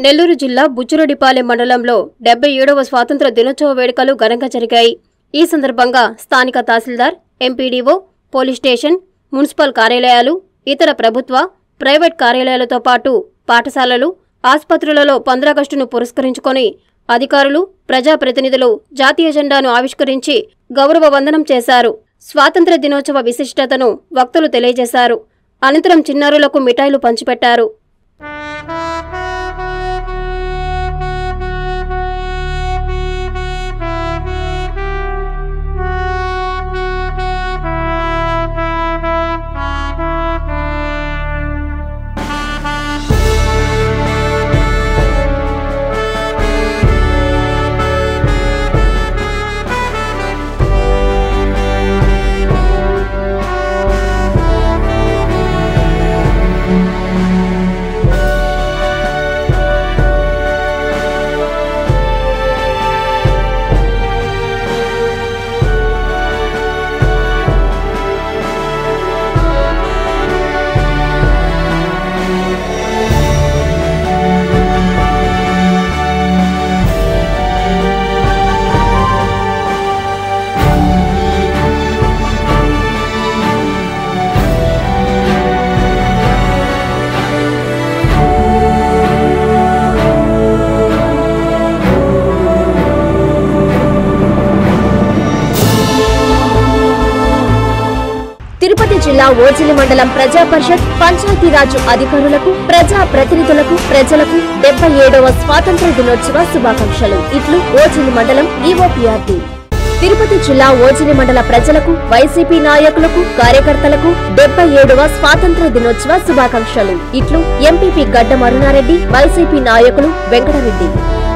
నెల్లూరు జిల్లా బుచ్చురెడ్డిపాలెం మండలంలో డెబ్బై ఏడవ స్వాతంత్ర దినోత్సవ వేడుకలు ఘనంగా జరిగాయి ఈ సందర్భంగా స్థానిక tahsildar MPDO police station municipal కార్యాలయాలు ఇతర ప్రభుత్వ ప్రైవేట్ కార్యాలయాలతో పాటు పాఠశాలలు ఆసుపత్రులలో పంద్రాగస్టును పురస్కరించుకొని అధికారులు ప్రజాప్రతినిధులు జాతీయ జెండాను ఆవిష్కరించి గౌరవ వందనం చేశారు స్వాతంత్ర దినోత్సవ విశిష్టతను వక్తలు తెలియజేశారు అనంతరం చిన్నారులకు మిఠాయిలు పంచిపెట్టారు తిరుపతి జిల్లా ఓజిలి మండలం ప్రజా పరిషత్ పంచాయతీరాజ్ అధికారులకు ప్రజా ప్రతినిధులకు ప్రజలకు డెబ్బై ఏడవ స్వాతంత్ర దినోత్సవ శుభాకాంక్షలు ఇట్లు ఓజిలి మండలం ఈఓపీఆర్టీ తిరుపతి జిల్లా ఓజిలి మండల ప్రజలకు వైసీపీ నాయకులకు కార్యకర్తలకు డెబ్బై ఏడవ స్వాతంత్ర దినోత్సవ శుభాకాంక్షలు ఇట్లు ఎంపీపీ గడ్డ మరునారెడ్డి వైసీపీ నాయకులు వెంకటరెడ్డి